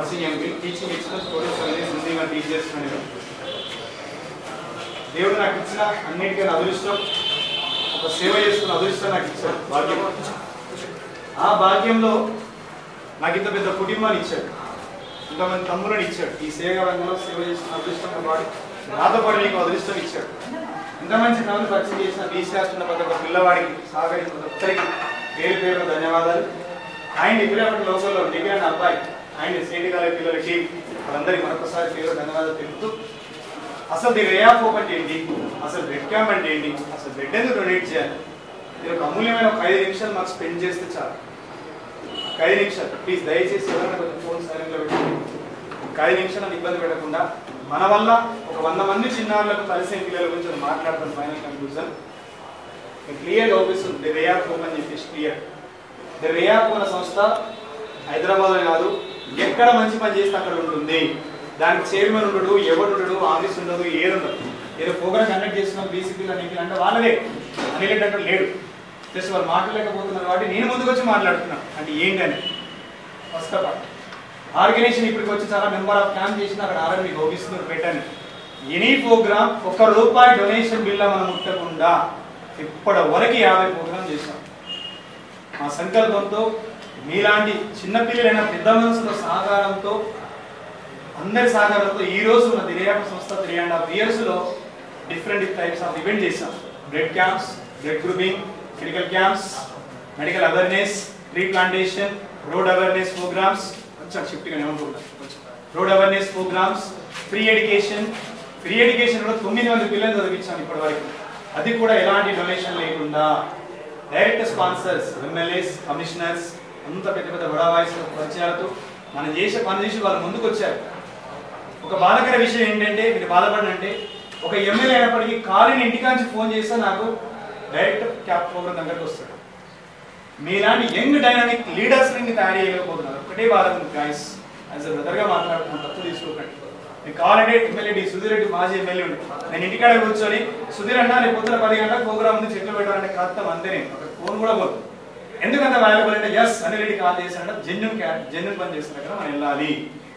Nursing MP teaching ఇచ్చిన students అనేది హిందీగా టీచ్ చేస్తున్నాను నేను దేవుడు నాకు ఇచ్చిన అన్నిటికీ అదృష్టం ఒక సేవ చేసుకున్న అదృష్టం నాకు ఇచ్చాడు భాగ్యం ఆ భాగ్యంలో నాకు ఇంత పెద్ద కుటుంబాన్ని ఇచ్చాడు ఇంతమంది తమ్ములను ఇచ్చాడు ఈ సేవ రంగంలో సేవ చేసిన అదృష్టంతో పాటు నాతో పాటు నీకు అదృష్టం ఇచ్చాడు ఇంత మంచి కళను పరిచయం చేసిన బీసీఆస్తున్న ప్రతి ఒక్క పిల్లవాడికి సహకరించిన ప్రతి ఒక్కరికి పేరు పేరు ధన్యవాదాలు ఆయన ఇప్పుడేపటి లోకల్లో డిగ్రీ అన్న అబ్బాయి ఆయన సేటి కాలేజ్ పిల్లలకి వాళ్ళందరికీ మరొకసారి పేరు ధన్యవాదాలు తెలుపుతూ అసలు దీని రే ఆఫ్ ఓపెన్ ఏంటి అసలు బ్లడ్ క్యాంప్ అంటే ఏంటి అసలు బ్లడ్ ఎందుకు డొనేట్ చేయాలి ఇది ఒక అమూల్యమైన ఒక ఐదు నిమిషాలు మాకు స్పెండ్ చేస్తే చాలు ఒక ఐదు నిమిషాలు ప్లీజ్ దయచేసి ఎవరైనా కొంచెం ఫోన్ సైలెంట్లో పెట్టండి ఒక ఐదు నిమిషాలు ఇబ్బంది పెట్టకుండా మన వల్ల ఒక వంద మంది చిన్నారులకు కలిసిన పిల్లల గురించి మనం మాట్లాడతాం ఫైనల్ కన్క్లూజన్ క్లియర్ అవుపిస్తుంది ది రే ఆఫ్ ఓపెన్ చెప్పేసి క్లియర్ ది రే ఆఫ్ అనే సంస్థ హైదరాబాద్ కాదు ఎక్కడ మంచి పని చేస్తే అక్కడ ఉంటుంది దానికి చైర్మన్ ఉండడు ఎవడు ఉండడు ఆఫీస్ ఉండదు ఏది ఉండదు ఏదో ప్రోగ్రామ్ కండక్ట్ చేస్తున్నాం బీసీపీలో నీకు అంటే వాళ్ళదే అనిల్ అంటే లేడు జస్ట్ వాళ్ళు మాట్లాడలేకపోతున్నారు కాబట్టి నేను ముందుకు వచ్చి మాట్లాడుతున్నాను అంటే ఏంటని ఫస్ట్ ఆఫ్ ఆల్ ఆర్గనైజేషన్ ఇప్పటికి వచ్చి చాలా మెంబర్ ఆఫ్ క్యాంప్ చేసిన అక్కడ ఆల్రెడీ మీకు ఓపిస్తున్నారు పెట్టండి ఎనీ ప్రోగ్రామ్ ఒక్క రూపాయి డొనేషన్ బిల్ల మనం ముట్టకుండా ఇప్పటి వరకు యాభై ప్రోగ్రామ్ చేశాం మా సంకల్పంతో మీలాంటి చిన్నపిల్లలైన పెద్ద మనసుల సహకారంతో అందరి సహకారంతో ఈ రోజు మన దిర్యాప సంస్థ త్రీ అండ్ హాఫ్ ఇయర్స్ లో డిఫరెంట్ టైప్స్ ఆఫ్ ఈవెంట్ చేశాం blood camps blood grouping medical camps medical awareness tree plantation road awareness programs కొంచెం షిఫ్ట్ గా road awareness programs free education free education కూడా తొమ్మిది మంది పిల్లలు చదివించాం ఇప్పటి వరకు అది కూడా ఎలాంటి డొనేషన్ లేకుండా డైరెక్ట్ స్పాన్సర్స్ ఎమ్మెల్యేస్ కమిషనర్స్ అంత పెద్ద పెద్ద బడా వాయిస్ పరిచయాలతో మనం చేసే పని చేసి వాళ్ళు ముందుకు వచ్చారు ఒక బాధకర విషయం ఏంటంటే మీరు బాధపడినంటే ఒక ఎమ్మెల్యే అయినప్పటికీ కాలిని ఇంటికాంచి ఫోన్ చేస్తే నాకు డైరెక్ట్ క్యాప్ ప్రోగ్రామ్ దగ్గరకు వస్తాడు మీలాంటి యంగ్ డైనామిక్ లీడర్స్ ని తయారు చేయలేకపోతున్నారు ఒకటే బాధ ఉంది గాయస్ యాజ్ అ బ్రదర్ గా మాట్లాడుతున్నాను తప్పు తీసుకోకండి మీకు కావాలంటే ఎమ్మెల్యే డి సుధీర్ రెడ్డి మాజీ ఎమ్మెల్యే ఉండి నేను ఇంటికాడ కూర్చొని సుధీర్ అన్న రేపు పొద్దున పది గంటలకు ప్రోగ్రామ్ ఉంది చెట్లు పెట్టాలంటే కష్టం అంతే నేను ఒక ఫోన్ కూడా పోతుంది ఎందుకంత వాల్యుబుల్ అంటే ఎస్ అనిల్ రెడ్డి కాల్ చేశాడంటే జెన్యున్ జెన్యున్ పని చేస్తున్నా కదా మనం వెళ్ళాలి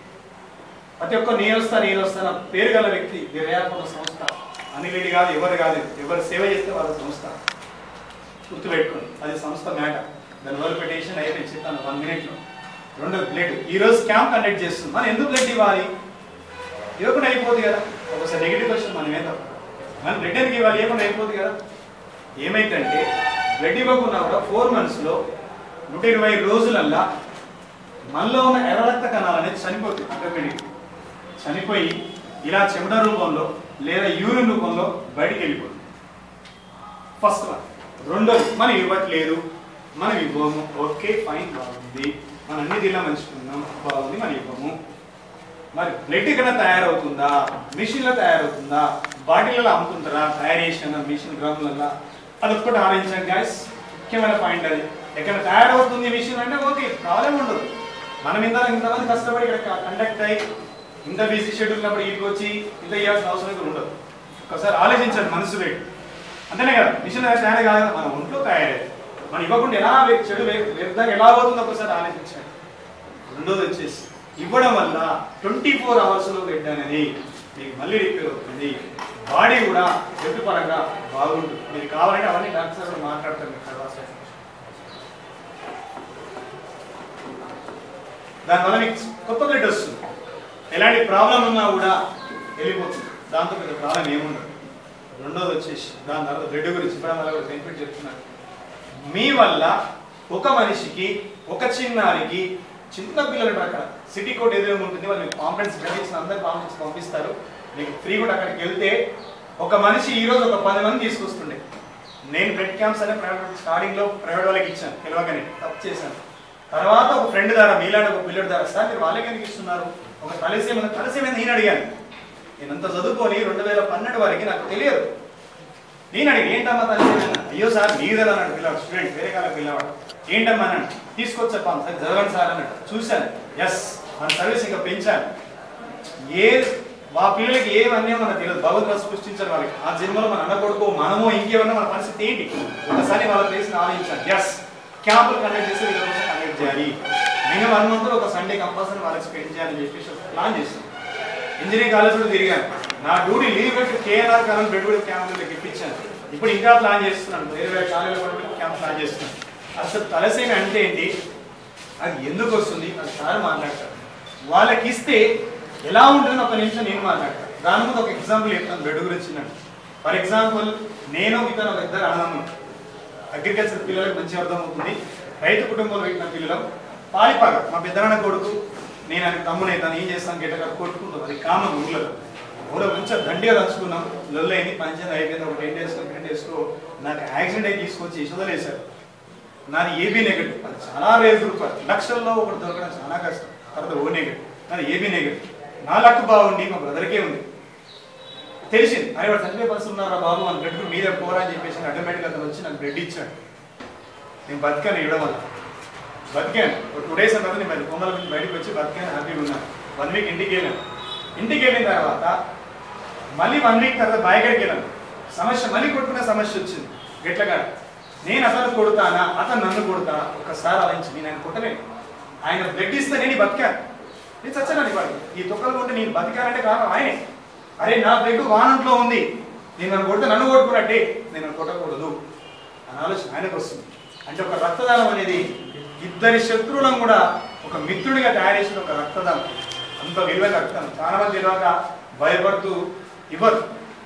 ప్రతి ఒక్క నేను వస్తా నేను వస్తా నా పేరు గల వ్యక్తి దివ్యాత్మక సంస్థ అనిల్ రెడ్డి కాదు ఎవరు కాదు ఎవరు సేవ చేస్తే వాళ్ళ సంస్థ గుర్తుపెట్టుకోండి అది సంస్థ మ్యాటర్ దాని వరకు పెటిషన్ అయిపోయి చెప్తాను వన్ మినిట్లో రెండో బ్లడ్ ఈ రోజు క్యాంప్ కండక్ట్ చేస్తుంది మనం ఎందుకు బ్లడ్ ఇవ్వాలి ఇవ్వకుండా అయిపోతుంది కదా ఒకసారి నెగిటివ్ క్వశ్చన్ మనం ఏదో మనం బ్లడ్ ఎందుకు ఇవ్వాలి ఇవ్వకుండా అయిపోతుంది కదా ఏమైందంటే బ్లడ్ ఇవ్వకుండా కూడా ఫోర్ మంత్స్లో నూట ఇరవై రోజులల్లా మనలో ఉన్న ఎర్ర రక్త కణాలు అనేది చనిపోతుంది ఆటోమేటిక్ చనిపోయి ఇలా చెమట రూపంలో లేదా యూరిన్ రూపంలో బయటికి వెళ్ళిపోతుంది ఫస్ట్ వన్ రెండోది మనం ఇవ్వట్లేదు మనం ఇవ్వము ఓకే ఫైన్ బాగుంది మనం అన్ని దీనిలో మంచుకున్నాం బాగుంది మనం ఇవ్వము మరి బ్లడ్ ఇక్కడ తయారవుతుందా మిషన్లో తయారవుతుందా బాటిల్లో అమ్ముతుంటారా తయారు చేసిన మిషన్ గ్రాములలో అది ఒక్కటి ఆలోచించాం గాయస్ ముఖ్యమైన పాయింట్ అది ఎక్కడ తయారవుతుంది మిషన్ అంటే ఓకే ప్రాబ్లం ఉండదు మనం ఇంత ఇంతమంది కష్టపడి ఇక్కడ కండక్ట్ అయ్యి ఇంత బిజీ షెడ్యూల్ ఉన్నప్పుడు ఇంటికి వచ్చి ఇంత ఇవ్వాల్సిన అవసరం అయితే ఉండదు ఒకసారి ఆలోచించండి మనసు పెట్టి అంతేనే కదా మిషన్ తయారు కాదు కదా, మన ఒంట్లో తయారయ్యేది మనం ఇవ్వకుండా ఎలా వే- చెడు వే- వ్యర్థంగా ఎలా అవుతుందో ఒకసారి ఆలోచించండి రెండోది వచ్చేసి ఇవ్వడం వల్ల ట్వంటీ ఫోర్ అవర్స్లో బెడ్ అనేది మీకు మళ్ళీ రిపేర్ అవుతుంది బాడీ కూడా హెల్త్ పరంగా బాగుంటుంది మీరు కావాలంటే అవన్నీ డాక్టర్ సార్ కూడా మాట్లాడతారు మీకు తర్వాత దానివల్ల మీకు కొత్త బ్లడ్ వస్తుంది ఎలాంటి ప్రాబ్లం ఉన్నా కూడా వెళ్ళిపోతుంది దాంతో పెద్ద ప్రాబ్లం ఏముండదు రెండోది వచ్చేసి దాని తర్వాత బ్లడ్ గురించి ఇప్పుడు వల్ల కూడా బెనిఫిట్ చెప్తున్నారు మీ వల్ల ఒక మనిషికి ఒక చిన్నారికి చిన్న పిల్లలు ఉంటారు అక్కడ సిటీ కోడ్ ఎదురుగా ఉంటుంది వాళ్ళు మీకు పాంప్లెట్స్ గ్రహించిన అందరు పాంప్లెట్స్ పంపిస్తారు మీకు ఫ్రీ కూడా అక్కడికి వెళ్తే ఒక మనిషి ఈ రోజు ఒక పది మంది తీసుకొస్తుండే నేను బ్లడ్ క్యాంప్స్ అనే ప్రైవేట్ స్టార్టింగ్ లో ప్రైవేట్ వాళ్ళకి ఇచ్చాను పిలవగానే తప్పు చేశాను తర్వాత ఒక ఫ్రెండ్ ద్వారా మీలాంటి ఒక పిల్లడి ద్వారా సార్ మీరు వాళ్ళకి ఎందుకు ఇస్తున్నారు ఒక తలసేమ తలసేమైంది నేను అడిగాను నేను అంత చదువుకొని రెండు వేల పన్నెండు వరకు నాకు తెలియదు నేను అడిగి ఏంటమ్మా తల్లి అయ్యో సార్ మీరు కదా అన్నాడు పిల్లవాడు స్టూడెంట్ వేరే కాలం పిల్లవాడు ఏంటమ్మా అన్నాడు తీసుకొచ్చాను సార్ చదవండి సార్ అన్నాడు చూశాను ఎస్ మన సర్వీస్ ఇంకా పెంచాను ఏ మా పిల్లలకి ఏం అన్యాయం మనకు తెలియదు భగవద్గీత సృష్టించారు వాళ్ళకి ఆ జన్మలో మన అన్నకొడుకు మనమో ఇంకేమన్నా మన పరిస్థితి ఏంటి ఒకసారి వాళ్ళ ప్లేస్ ఆలోచించాలి ఎస్ క్యాంపులు కండక్ట్ చేసి వీళ్ళ కోసం కండక్ట్ చేయాలి మినిమం వన్ మంత్ ఒక సండే కంపల్సరీ వాళ్ళకి స్పెండ్ చేయాలని చెప్పేసి ఒక ప్లాన్ చేస్తాం ఇంజనీరింగ్ కాలేజ్ కూడా తిరిగాను నా డ్యూటీ లీవ్ పెట్టి కేఎన్ఆర్ కాలం బెడ్వుడ్ క్యాంపులకు ఇప్పించాను ఇప్పుడు ఇంకా ప్లాన్ చేస్తున్నాను వేరే వేరే కాలేజీలో కూడా పెట్టి క్యాంప్ ప్లాన్ చేస్తున్నాను అసలు తలసేమి అంటే ఏంటి అది ఎందుకు వస్తుంది అది సార్ మాట్లాడతారు వాళ్ళకి ఇస్తే ఎలా ఉంటుందో ఒక నిమిషం నేను మాట్లాడతాను దాని ముందు ఒక ఎగ్జాంపుల్ చెప్తాను బెడ్ గురించి నాకు ఫర్ ఎగ్జాంపుల్ నేను ఇతను ఒక ఇద్దరు అన్నదమ్ములు అగ్రికల్చర్ పిల్లలకు మంచిగా అర్థమవుతుంది రైతు కుటుంబంలో పెట్టిన పిల్లలు పాలిపాక మా పెద్దనాన్న కొడుకు నేను ఆయన తమ్ముడు అవుతాను ఏం చేస్తాను గెట్టగా కొట్టుకుంటాం అది కామన్ ఊళ్ళలో ఊళ్ళో మంచిగా దండిగా దంచుకున్నాం లొల్లు అయింది పంచాయతీ అయిపోయింది ఒక టెన్ డేస్లో టెన్ డేస్లో నాకు యాక్సిడెంట్ అయి తీసుకొచ్చి ఇసుదలేశారు నాది ఏబీ నెగటివ్ అది చాలా రేర్ గ్రూప్ అది. లక్షల్లో ఒకటి దొరకడం చాలా కష్టం తర్వాత ఓ నెగటివ్ నాది ఏబీ నెగటివ్ నా లక్ బాగుండి మా బ్రదర్కే ఉంది తెలిసింది అరే వాడు చనిపోయే పరిస్థితి ఉన్నారా బాబు అని బ్లడ్ మీద పోరా అని చెప్పేసి ఆటోమేటిక్గా అతను వచ్చి నాకు బ్లడ్ ఇచ్చాడు నేను బతికాను ఇవ్వడం వల్ల బతికాను ఒక టూ డేస్ తర్వాత నేను కొమ్మల నుంచి బయటకు వచ్చి బతికాను హ్యాపీగా ఉన్నాను వన్ వీక్ ఇంటికి వెళ్ళాను ఇంటికి వెళ్ళిన తర్వాత మళ్ళీ వన్ వీక్ తర్వాత బాయగడికి వెళ్ళాను సమస్య మళ్ళీ కొట్టుకునే సమస్య వచ్చింది గట్లగా నేను అతను కొడతానా అతను నన్ను కొడతా ఒక్కసారి ఆలోచించి నేను ఆయన కొట్టలేను ఆయన బ్లడ్ ఇస్తే నేను ఈ బతికాను నేను చచ్చాను వాడు ఈ తొక్కలు కొంటే నేను బతికానంటే కారణం ఆయనే అరే నా బ్లడ్ వానంట్లో ఉంది నేను నన్ను కొడితే నన్ను కొట్టుకున్నట్టే నేను నన్ను కొట్టకూడదు అని ఆలోచన ఆయనకు వస్తుంది అంటే ఒక రక్తదానం అనేది ఇద్దరి శత్రువులను కూడా ఒక మిత్రుడిగా తయారు చేసిన ఒక రక్తదానం అంత విలువైన రక్తం చాలా మంది తెలియక భయపడుతూ ఇవ్వరు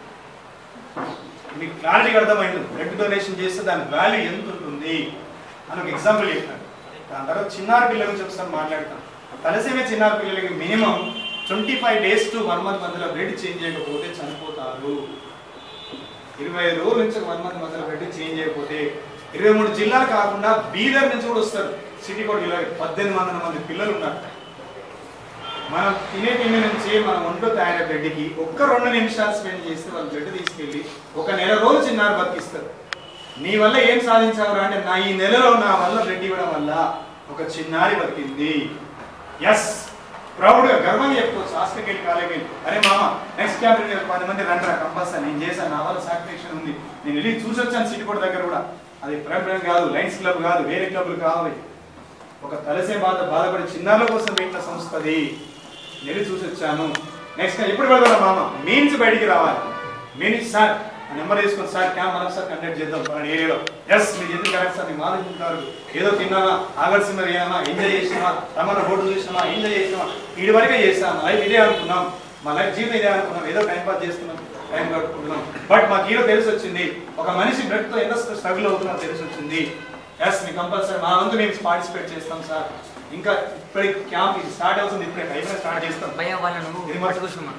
మీకు క్లారిటీగా అర్థమైంది బ్లడ్ డొనేషన్ చేస్తే దాని వాల్యూ ఎంత ఉంటుంది అని ఒక ఎగ్జాంపుల్ చెప్తాను దాని తర్వాత చిన్నారి పిల్లల గురించి ఒకసారి మాట్లాడతాం తలసేమే చిన్నారి పిల్లలకి minimum twenty five days to one month మధ్యలో బ్లడ్ చేంజ్ చేయకపోతే చనిపోతారు ఇరవై ఐదు రోజుల నుంచి వన్ మంత్ మధ్యలో బ్లడ్ చేంజ్ చేయకపోతే ఇరవై మూడు జిల్లాలు కాకుండా బీదర్ నుంచి కూడా వస్తారు సిటీ కూడా జిల్లా పద్దెనిమిది వందల మంది పిల్లలు ఉన్నారు మనం తినే తిండి నుంచి మన ఒంట్లో తయారయ్యే బ్లడ్కి ఒక్క రెండు నిమిషాలు స్పెండ్ చేస్తే వాళ్ళు బ్లడ్ తీసుకెళ్ళి ఒక నెల రోజులు చిన్నారు బతికిస్తారు నీ వల్ల ఏం సాధించావురా అంటే నా ఈ నెలలో నా వల్ల బ్లడ్ ఇవ్వడం వల్ల ఒక చిన్నారి బతికింది ఎస్ ప్రౌడ్గా గర్వంగా చెప్పుకోవచ్చు హాస్పిటల్కి వెళ్ళి కాలేకి వెళ్ళి అరే మామ నెక్స్ట్ క్యాంప్ పది మంది రండి కంపల్సరీ నేను చేశాను నా వల్ల సాటిస్ఫాక్షన్ ఉంది నేను వెళ్ళి చూసి వచ్చాను సిటీ కోట దగ్గర కూడా అది ప్రైమ్ కాదు లైన్స్ క్లబ్ కాదు వేరే క్లబ్లు కావాలి ఒక తలసే బాధ బాధపడే చిన్నారుల కోసం పెట్టిన సంస్థ అది వెళ్ళి చూసి వచ్చాను నెక్స్ట్ ఎప్పుడు వెళ్దాం మామ మీ నుంచి బయటికి రావాలి మీ నుంచి సార్ ఆ నెంబర్ తీసుకొని సార్ క్యాంప్ మనం సార్ కండక్ట్ చేద్దాం మన ఏరియాలో ఎస్ మీరు ఎందుకు కరెక్ట్ సార్ మేము ఆలోచించారు ఏదో తిన్నామా ఆగర్ సినిమా ఏమా ఎంజాయ్ చేసినామా రమణ బోర్డు చూసినామా ఎంజాయ్ చేసినామా వీడి వరకే చేస్తాం లైఫ్ ఇదే అనుకున్నాం మా లైఫ్ జీవితం ఇదే అనుకున్నాం ఏదో టైం పాస్ చేస్తున్నాం టైం గడుపుకుంటున్నాం బట్ మాకు హీరో తెలిసి వచ్చింది ఒక మనిషి బ్లడ్ తో ఎంత స్ట్రగుల్ అవుతున్నా తెలిసి వచ్చింది ఎస్ మీ కంపల్సరీ మా వంతు మేము పార్టిసిపేట్ చేస్తాం సార్ ఇంకా ఇప్పుడే క్యాంప్ ఇది స్టార్ట్ అవుతుంది ఇప్పుడే అయిపోయినా స్టార్ట్ చేస్తాం భయం వాళ్ళను ఇది మరి- పట్టుకోసమా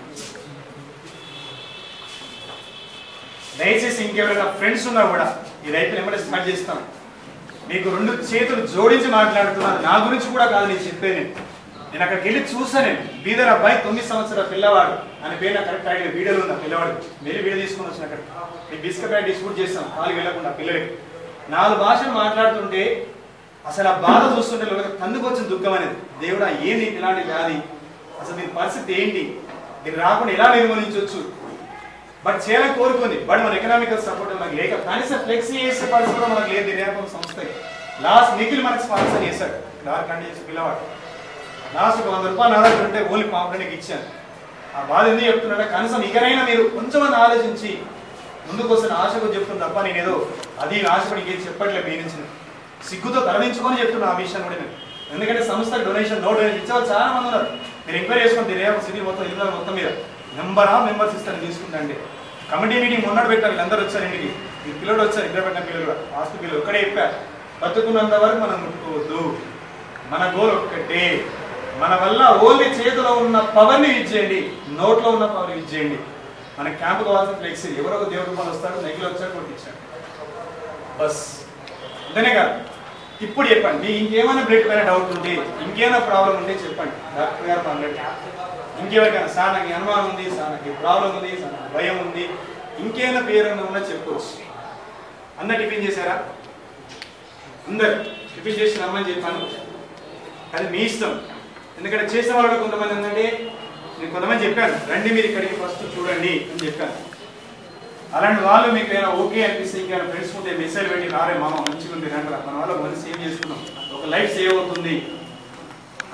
దయచేసి ఇంకెవరైనా ఫ్రెండ్స్ ఉన్నా కూడా ఈ రైతులు ఎమ్మడే స్టార్ట్ చేస్తాం మీకు రెండు చేతులు జోడించి మాట్లాడుతున్నాను నా గురించి కూడా కాదు నేను చెప్పేది నేను అక్కడికి వెళ్ళి చూసాను నేను బీదర్ అబ్బాయి తొమ్మిది సంవత్సరాల పిల్లవాడు అని పేరు నాకు కరెక్ట్ ఐడియా వీడియోలో ఉంది ఆ పిల్లవాడు వెళ్ళి వీడియో తీసుకొని వచ్చిన అక్కడ ఈ బిస్కెట్ ప్యాకెట్ షూట్ చేస్తాం కాలు వెళ్ళకుండా ఆ పిల్లలకి నాలుగు భాషలు మాట్లాడుతుంటే అసలు ఆ బాధ చూస్తుంటే లోపల తందుకు వచ్చిన దుఃఖం అనేది దేవుడా ఏంది ఇలాంటి వ్యాధి అసలు దీని పరిస్థితి ఏంటి దీన్ని రాకుండా ఎలా నిర్మూలించవచ్చు బట్ చేయాలని కోరుకుంది బట్ మన ఎకనామికల్ సపోర్ట్ మనకు లేక కనీసం ఫ్లెక్సీ చేసే పరిస్థితి కూడా మనకు లేదు నిర్యాపం సంస్థ లాస్ట్ నిఖిల్ మనకు స్పాన్సర్ చేశాడు దారి కండి చేసి పిల్లవాడు లాస్ట్ ఒక వంద రూపాయలు ఆదాయం ఉంటే ఓన్లీ పాంప్లెట్కి ఇచ్చాను ఆ బాధ ఎందుకు చెప్తున్నాడంటే కనీసం ఇకనైనా మీరు కొంచెం ఆలోచించి ముందుకు వస్తున్న ఆశకు చెప్తుంది తప్ప నేను ఏదో అది ఆశపడి ఇంకేం చెప్పట్లేదు మీ నుంచి సిగ్గుతో తరలించుకొని చెప్తున్నా ఆ విషయాన్ని కూడా నేను ఎందుకంటే సంస్థ డొనేషన్ నో డొనేషన్ ఇచ్చేవాళ్ళు చాలా మంది ఉన్నారు మీరు ఎంక్వైరీ చేసుకుని రేపు సిటీ మొత్తం ఇల్లు మొత్తం మీద నెంబర్ ఆఫ్ మెంబర్స్ ఇస్తారని తీసుకుంటండి కమిటీ మీటింగ్ మొన్నటి పెట్టారు వీళ్ళందరూ వచ్చారు ఇంటికి ఈ పిల్లడు వచ్చారు ఇద్దరు పెట్టిన పిల్లలు కూడా ఆస్తి పిల్లలు ఒక్కడే చెప్పారు బతుకున్నంత వరకు మనం ముట్టుకోవద్దు మన గోల్ ఒక్కటే మన వల్ల ఓన్లీ చేతిలో ఉన్న పవర్ని యూజ్ చేయండి నోట్లో ఉన్న పవర్ యూజ్ చేయండి మన క్యాంపు కావాల్సిన ఫ్లెక్సీ ఎవరో ఒక దేవుడు రూపాయలు వస్తాడు నెగిలి వచ్చాడు కొట్టించాడు బస్ అంతేనే కాదు ఇప్పుడు చెప్పండి మీ ఇంకేమైనా బ్లడ్ పైన డౌట్ ఉంటే ఇంకేమైనా ప్రాబ్లం ఉంటే చెప్పండి డాక్టర్ గారు మాట్లాడి ఇంకెవరికైనా సార్ నాకు ఈ అనుమానం ఉంది సార్ నాకు ఈ ప్రాబ్లం ఉంది సార్ నాకు భయం ఉంది ఇంకేమైనా పేరు ఉన్నా చెప్పుకోవచ్చు అందరు టిఫిన్ చేశారా అందరు టిఫిన్ చేసి రమ్మని చెప్పాను అది మీ ఇష్టం ఎందుకంటే చేసిన వాళ్ళు కొంతమంది ఏంటంటే నేను కొంతమంది చెప్పాను రండి మీరు ఇక్కడికి ఫస్ట్ చూడండి అని చెప్పాను అలాంటి వాళ్ళు మీకు ఏమైనా ఓకే అనిపిస్తే ఇంకా ఫ్రెండ్స్ ఉంటే మెసేజ్ పెట్టి రారే మామ మంచిగా ఉంది రండి రా. మన వాళ్ళ మంచి సేవ్ చేసుకున్నాం ఒక లైఫ్ సేవ్ అవుతుంది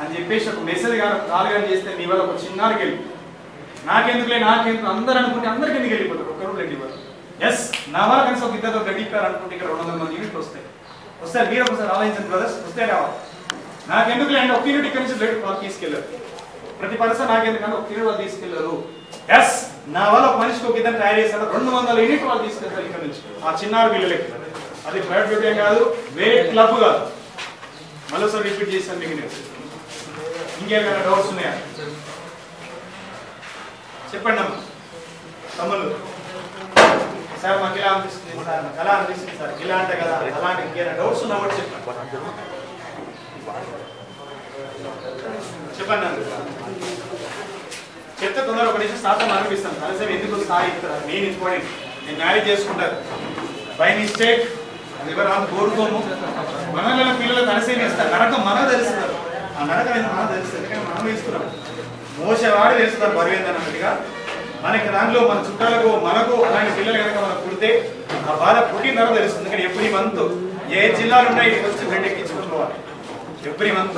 అని చెప్పేసి ఒక మెసేజ్ కానీ కాల్ కానీ చేస్తే మీ వల్ల ఒక చిన్నారికి వెళ్ళి నాకెందుకులే నాకెందుకు అందరు అనుకుంటే అందరికి ఎందుకు వెళ్ళిపోతారు ఒక్కరు బ్లడ్ ఇవ్వరు ఎస్ నా వల్ల కనీసం ఒక ఇద్దరు బ్లడ్ ఇప్పారు అనుకుంటే ఇక్కడ రెండు వందల మంది యూనిట్లు వస్తాయి వస్తాయి మీరు ఒకసారి ఆలోచించండి బ్రదర్స్ వస్తే రావాలి నాకెందుకు అంటే ఒక యూనిట్ ఇక్కడ నుంచి బ్లడ్ వాళ్ళు తీసుకెళ్ళారు ప్రతి పర్సన్ నాకెందుకంటే ఒక యూనిట్ వాళ్ళు తీసుకెళ్లారు ఎస్ నా వల్ల ఒక మనిషికి ఒక ఇద్దరు తయారు చేశారు రెండు వందల యూనిట్ వాళ్ళు తీసుకెళ్తారు ఇక్కడ నుంచి ఆ చిన్నారి పిల్లలకి అది ప్రైవేట్ బ్యూటీ కాదు వేరే క్లబ్ కాదు మరోసారి రిపీట్ చేశాను మీకు నేను ఇంకేమైనా డౌట్స్ ఉన్నాయా చెప్పండి అమ్మ తమ్ముళ్ళు సార్ మాకు ఇలా అనిపిస్తుంది సార్ మాకు ఎలా అనిపిస్తుంది సార్ ఇలా అంటే కదా అలాంటి ఇంకేమైనా డౌట్స్ ఉన్నా కూడా చెప్పండి చెప్పండి అన్న. చెప్తే తొందర ఒక నిమిషం శాతం అనిపిస్తాను కలిసి ఎందుకు స్థాయి ఇస్తారు నేను ఇంపార్టెంట్ నేను మ్యారేజ్ చేసుకుంటారు బై మిస్టేక్ అది ఎవరు రాదు కోరుకోము మనలో పిల్లలు కలిసి ఇస్తారు నరకం మనకు తెలుస్తారు ఆ నరకం ఏందో మనకు తెలుస్తుంది ఎందుకంటే మనం వేసుకున్నాం మోసవాడు వేస్తున్నారు బరువేందని అన్నట్టుగా మనకి దాంట్లో మన చుట్టాలకు మనకు అలాంటి పిల్లలు కనుక మనకు పుడితే ఆ బాధ పుట్టిన తర్వాత తెలుస్తుంది ఎందుకంటే ఎవ్రీ మంత్ ఏ జిల్లాలు ఉన్నాయి ఇక్కడికి వచ్చి బ్లడ్ ఎక్కించుకోవాలి ఎవ్రీ మంత్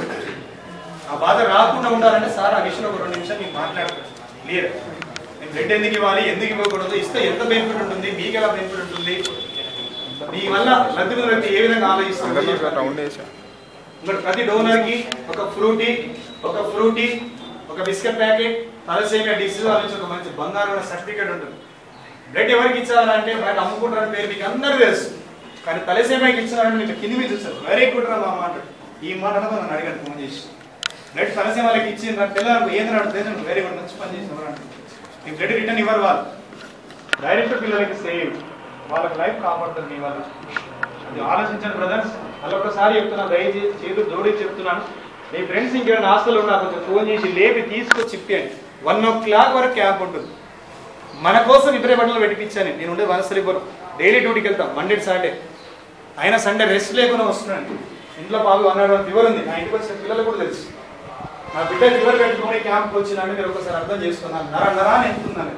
ఆ బాధ రాకుండా ఉండాలంటే సార్ ఆ విషయంలో ఒక రెండు నిమిషాలు మీకు మాట్లాడతాను క్లియర్ నేను బ్లడ్ ఎందుకు ఇవ్వాలి ఎందుకు ఇవ్వకూడదు ఇస్తే ఎంత బెనిఫిట్ ఉంటుంది మీకు ఎలా బెనిఫిట్ ఉంటుంది మీ వల్ల లబ్ధి పొందిన వ్యక్తి ఏ విధంగా ఆలోచిస్తారు రౌండ్ వేసా ఇంకోటి ప్రతి డోనర్ కి ఒక ఫ్రూటీ ఒక ఫ్రూటీ ఒక బిస్కెట్ ప్యాకెట్ తలసేమియా డిసీజ్ నుంచి ఒక మంచి బంగారు సర్టిఫికేట్ ఉంటుంది బ్లడ్ ఎవరికి ఇచ్చారంటే బయట అమ్ముకుంటారని పేరు మీకు అందరూ తెలుసు కానీ తలసేమియాకి ఇచ్చారంటే మీకు కింది మీద చూస్తారు వెరీ గుడ్ రా మా మాట ఈ మాట అనగా నన్ను అడిగాను ఫోన్ చేసి బ్లడ్ తలసేమలకి ఇచ్చిండ్రు పిల్లలకు ఏంద్రా అంటే వెరీ గుడ్ మంచి పని చేసిన మీ బ్లడ్ రిటర్న్ ఇవ్వరు వాళ్ళు డైరెక్ట్ పిల్లలకి సేవ్ వాళ్ళకి లైఫ్ కాపాడుతుంది మీ వాళ్ళు అది ఆలోచించండి బ్రదర్స్ అలా ఒకసారి చెప్తున్నా దయచేసి చేతులు జోడించి చెప్తున్నాను మీ ఫ్రెండ్స్ ఇంకేమైనా హాస్టల్ ఉన్నా కొంచెం ఫోన్ చేసి లేపి తీసుకొచ్చి ఇప్పియండి వన్ ఓ క్లాక్ వరకు క్యాంప్ ఉంటుంది మన కోసం ఇద్దరే బట్టలు పెట్టిపించాను నేను ఉండే వనసలిపురం డైలీ డ్యూటీకి వెళ్తాం మండే సాటర్డే అయినా సండే రెస్ట్ లేకుండా వస్తున్నాను ఇంట్లో బాబు అన్నాడు ఫీవర్ ఉంది నా ఇంటికి వచ్చిన పిల్లలు కూడా తెలుసు నా బిడ్డ ఫీవర్ పెట్టుకుని క్యాంప్కి వచ్చినాను మీరు ఒకసారి అర్థం చేసుకున్నాను నర నరా అని ఎంతున్నాను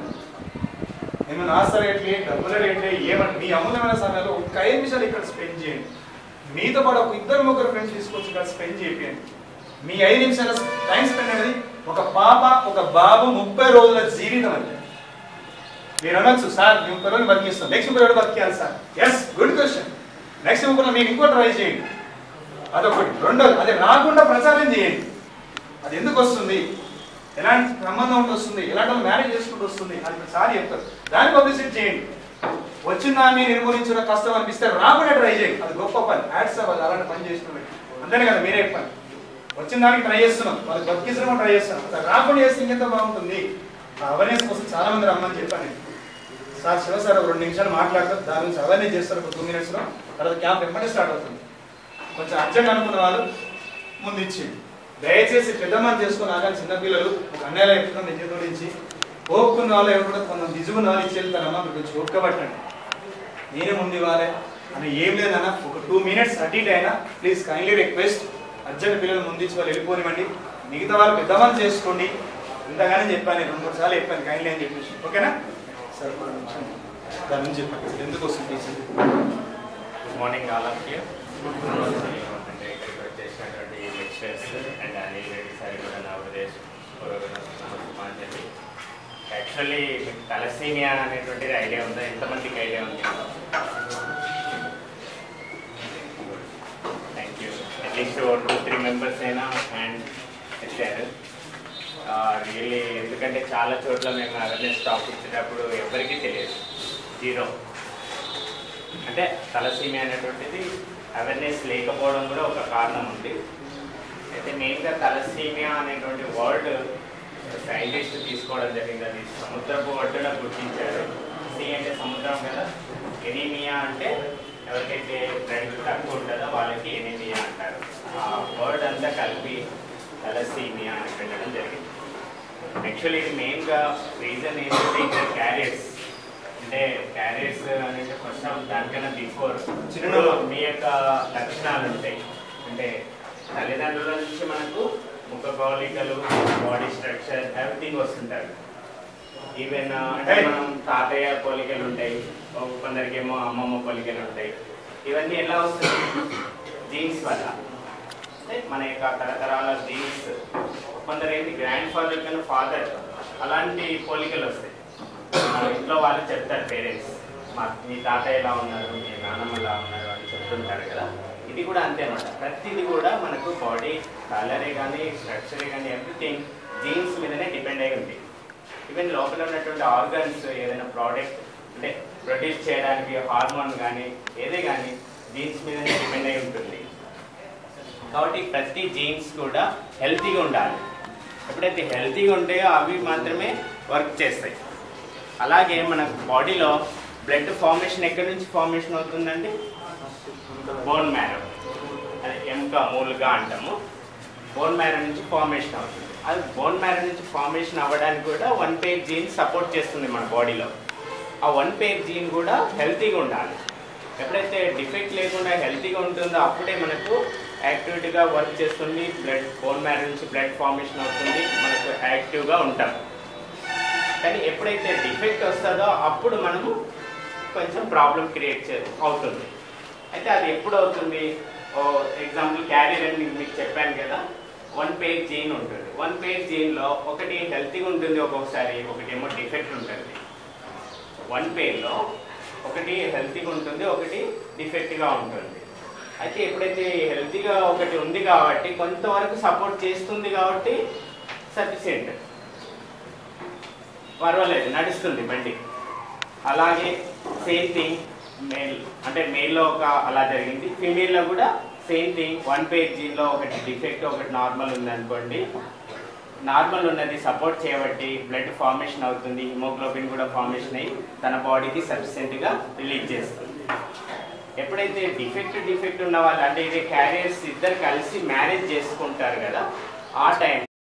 ఏమైనా ఆస్తా రేట్లే డబ్బుల రేట్లే ఏమంటే మీ అమూల్యమైన సమయంలో ఒక ఐదు నిమిషాలు ఇక్కడ స్పెండ్ చేయండి మీతో పాటు ఒక ఇద్దరు ముగ్గురు ఫ్రెండ్స్ తీసుకొచ్చి ఇక్కడ స్పెండ్ చేయండి మీ ఐదు నిమిషాల టైం స్పెండ్ అనేది ఒక పాప ఒక బాబు ముప్పై రోజుల జీవితం అది మీరు అనొచ్చు సార్ మేము ముప్పై రోజులు బతికిస్తాం నెక్స్ట్ ముప్పై రోజులు బతికేయాలి sir yes good question next ముప్పై మీకు ఇంకో ట్రై చేయండి అదొకటి రెండోది అది రాకుండా ప్రచారం చేయండి అది ఎందుకు వస్తుంది ఎలాంటి సంబంధం ఉండి వస్తుంది ఎలాంటి వాళ్ళు మ్యారేజ్ చేసుకుంటూ వస్తుంది అది మీరు సారి చెప్తారు దాన్ని పబ్లిసిటీ చేయండి వచ్చిన దాన్ని నిర్మూలించడం కష్టం అనిపిస్తే రాకుండా ట్రై చేయండి అది గొప్ప పని యాడ్స్ అది అలాంటి పని చేసిన అంతేనే కదా మీరే పని వచ్చిన దానికి ట్రై చేస్తున్నాం వాళ్ళకి బతికించడం ట్రై చేస్తున్నాం అసలు రాకుండా చేస్తే ఇంకెంత బాగుంటుంది అవేర్నెస్ కోసం చాలా మంది రమ్మని చెప్పాను నేను సార్ శివ సార్ ఒక రెండు నిమిషాలు మాట్లాడతారు దాని గురించి అవేర్నెస్ చేస్తారు ఒక టూ మినిట్స్లో తర్వాత క్యాంప్ ఎమ్మటే స్టార్ట్ అవుతుంది కొంచెం అర్జెంట్ అనుకున్న వాళ్ళు ముందు ఇచ్చింది దయచేసి పెద్దమ్మని చేసుకుని ఆగాలి చిన్నపిల్లలు ఒక అన్నయ్యలో చెప్తున్నాం నిజ గురించి ఓపుకున్న వాళ్ళు ఎవరు కూడా కొంత నిజుకున్న వాళ్ళు ఇచ్చి వెళ్తారమ్మా మీరు కొంచెం ఓపికబట్టండి నేనే ముందు ఇవ్వాలి అని ఏం లేదన్నా ఒక టూ మినిట్స్ అటు ఇటు అయినా ప్లీజ్ కైండ్లీ రిక్వెస్ట్ అర్జెంట్ పిల్లలు ముందు ఇచ్చి వాళ్ళు వెళ్ళిపోనివ్వండి మిగతా వాళ్ళు పెద్దమ్మని చేసుకోండి ఇంతగానే చెప్పాను నేను రెండు మూడు సార్లు చెప్పాను కైండ్లీ అని చెప్పేసి ఓకేనా సరే ఒక నిమిషం దాని నుంచి చెప్పండి ఎందుకు వస్తుంది teacher good morning all of you అంటే ఇక్కడికి వచ్చేసినటువంటి lecturers and Anil Reddy sir కూడా నా ఉద్దేశం చెప్పి యాక్చువల్లీ మీకు తలసీమియా అనేటువంటిది ఐడియా ఉందా ఎంతమందికి ఐడియా ఉంది thank you at least two three members అయినా హ్యాండ్ ఎత్తారు రియల్లీ ఎందుకంటే చాలా చోట్ల మేము అవేర్నెస్ టాక్ ఇచ్చేటప్పుడు ఎవరికీ తెలియదు జీరో అంటే తలసీమియా అనేటువంటిది అవేర్నెస్ లేకపోవడం కూడా ఒక కారణం ఉంది అయితే మెయిన్గా తలసీమియా అనేటువంటి వర్డ్ సైంటిస్ట్ తీసుకోవడం జరిగింది అది సముద్రపు ఒడ్డున గుర్తించారు సీ అంటే సముద్రం కదా ఎనీమియా అంటే ఎవరికైతే బ్లడ్ తక్కువ ఉంటుందో వాళ్ళకి ఎనీమియా అంటారు ఆ వర్డ్ అంతా కలిపి తలసీమియా అని పెట్టడం జరిగింది యాక్చువల్లీ ఇది మెయిన్గా రీజన్ ఏంటంటే ఇంకా క్యారియర్స్ అంటే క్యారియర్స్ అనేది ఫస్ట్ ఆఫ్ దానికన్నా బిఫోర్ చిన్న- మీ యొక్క లక్షణాలు ఉంటాయి అంటే తల్లిదండ్రుల నుంచి మనకు ముఖ కవలికలు బాడీ స్ట్రక్చర్ ఎవ్రీథింగ్ వస్తుంటారు ఈవెన్ అంటే Hey. మనం తాతయ్య పోలికలు ఉంటాయి కొందరికేమో అమ్మమ్మ పోలికలు ఉంటాయి ఇవన్నీ ఎలా వస్తాయి జీన్స్ వల్ల అంటే మన యొక్క తరతరాల జీన్స్ కొందరు ఏంటి గ్రాండ్ ఫాదర్ కన్నా ఫాదర్ అలాంటి పోలికలు వస్తాయి మన ఇంట్లో వాళ్ళు చెప్తారు పేరెంట్స్ మా మీ తాతయ్య ఎలా ఉన్నారు మీ నాన్నమ్మ ఎలా ఉన్నారు అని చెప్తుంటారు కదా ఇది కూడా అంతే అనమాట ప్రతిదీ కూడా మనకు బాడీ కలరే కానీ స్ట్రక్చరే కానీ ఎవ్రీథింగ్ జీన్స్ మీదనే డిపెండ్ అయి ఉంది ఈవెన్ లోపల ఉన్నటువంటి ఆర్గన్స్ ఏదైనా ప్రోడక్ట్ అంటే ప్రొడ్యూస్ చేయడానికి హార్మోన్ కానీ ఏదే కానీ జీన్స్ మీదనే డిపెండ్ అయి ఉంటుంది కాబట్టి ప్రతి జీన్స్ కూడా హెల్తీగా ఉండాలి ఎప్పుడైతే హెల్తీగా ఉంటాయో అవి మాత్రమే వర్క్ చేస్తాయి అలాగే మన బాడీలో బ్లడ్ ఫార్మేషన్ ఎక్కడి నుంచి ఫార్మేషన్ అవుతుందండి బోన్ మ్యారో అదే ఎముక మూలుగా అంటాము బోన్ మ్యారో నుంచి ఫార్మేషన్ అవుతుంది అది బోన్ మ్యారో నుంచి ఫార్మేషన్ అవ్వడానికి కూడా వన్ పేర్ జీన్ సపోర్ట్ చేస్తుంది మన బాడీలో ఆ వన్ పేర్ జీన్ కూడా హెల్తీగా ఉండాలి ఎప్పుడైతే డిఫెక్ట్ లేకుండా హెల్తీగా ఉంటుందో అప్పుడే మనకు యాక్టివిటీగా వర్క్ చేస్తుంది బ్లడ్ బోన్ మ్యారో నుంచి బ్లడ్ ఫార్మేషన్ అవుతుంది మనకు యాక్టివ్గా ఉంటాం కానీ ఎప్పుడైతే డిఫెక్ట్ వస్తుందో అప్పుడు మనము కొంచెం ప్రాబ్లం క్రియేట్ చే అవుతుంది అయితే అది ఎప్పుడు అవుతుంది ఓ ఎగ్జాంపుల్ క్యారియర్ అని మీకు చెప్పాను కదా వన్ పేజ్ జీన్ ఉంటుంది వన్ పేజ్ జీన్లో ఒకటి హెల్తీగా ఉంటుంది ఒక్కొక్కసారి ఒకటి ఏమో డిఫెక్ట్ ఉంటుంది వన్ పేర్లో ఒకటి హెల్తీగా ఉంటుంది ఒకటి డిఫెక్ట్గా ఉంటుంది అయితే ఎప్పుడైతే హెల్తీగా ఒకటి ఉంది కాబట్టి కొంతవరకు సపోర్ట్ చేస్తుంది కాబట్టి సఫిషియెంట్ పర్వాలేదు నడుస్తుంది బండి అలాగే సేమ్ థింగ్ మేల్ అంటే మేల్లో ఒక అలా జరిగింది ఫీమేల్లో కూడా సేమ్ థింగ్ వన్ పేజ్ జీన్లో ఒకటి డిఫెక్ట్ ఒకటి నార్మల్ ఉంది అనుకోండి నార్మల్ ఉన్నది సపోర్ట్ చేయబట్టి బ్లడ్ ఫార్మేషన్ అవుతుంది హిమోగ్లోబిన్ కూడా ఫార్మేషన్ అయ్యి తన బాడీకి సఫిషియెంట్గా రిలీజ్ చేస్తుంది ఎప్పుడైతే డిఫెక్ట్ డిఫెక్ట్ ఉన్న వాళ్ళు అంటే ఇది క్యారియర్స్ ఇద్దరు కలిసి మ్యారేజ్ చేసుకుంటారు కదా ఆ టైం